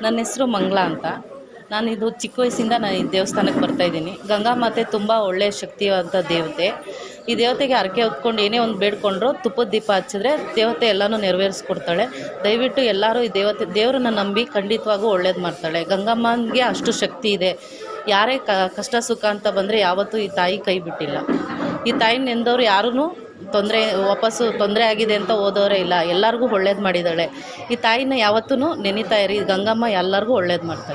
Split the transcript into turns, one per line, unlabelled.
ನನ್ನ ಹೆಸರು ಮಂಗಳ ಅಂತ ನಾನು ಇದು ಚಿಕ್ಕ ವಯಸ್ಸಿಂದ ನಾನು ಈ ದೇವಸ್ಥಾನಕ್ಕೆ ಬರ್ತಾ ಇದ್ದೀನಿ ಗಂಗಾಮಾತೆ ತುಂಬ ಒಳ್ಳೆಯ ಶಕ್ತಿವಂತ ದೇವತೆ ಈ ದೇವತೆಗೆ ಹರಕೆ ಹೊತ್ಕೊಂಡು ಏನೇ ಒಂದು ಬೇಡ್ಕೊಂಡ್ರು ತುಪ್ಪದ ದೀಪ ಹಚ್ಚಿದ್ರೆ ದೇವತೆ ಎಲ್ಲನೂ ನೆರವೇರಿಸ್ಕೊಡ್ತಾಳೆ ದಯವಿಟ್ಟು ಎಲ್ಲರೂ ಈ ದೇವತೆ ದೇವ್ರನ್ನ ನಂಬಿ ಖಂಡಿತವಾಗೂ ಒಳ್ಳೇದು ಮಾಡ್ತಾಳೆ ಗಂಗಮ್ಮನಿಗೆ ಅಷ್ಟು ಶಕ್ತಿ ಇದೆ ಯಾರೇ ಕ ಕಷ್ಟ ಸುಖ ಅಂತ ಬಂದರೆ ಯಾವತ್ತೂ ಈ ತಾಯಿ ಕೈ ಬಿಟ್ಟಿಲ್ಲ ಈ ತಾಯಿ ನೆಂದವ್ರು ಯಾರೂ ತೊಂದರೆ ವಾಪಸ್ಸು ತೊಂದರೆ ಆಗಿದೆ ಅಂತ ಓದೋರೇ ಇಲ್ಲ ಎಲ್ಲರಿಗೂ ಒಳ್ಳೇದು ಮಾಡಿದ್ದಾಳೆ ಈ ತಾಯಿನ ಯಾವತ್ತೂ ನೆನಿತಾ ಇರಿ ಗಂಗಮ್ಮ ಎಲ್ಲರಿಗೂ ಒಳ್ಳೇದು ಮಾಡ್ತಾಳೆ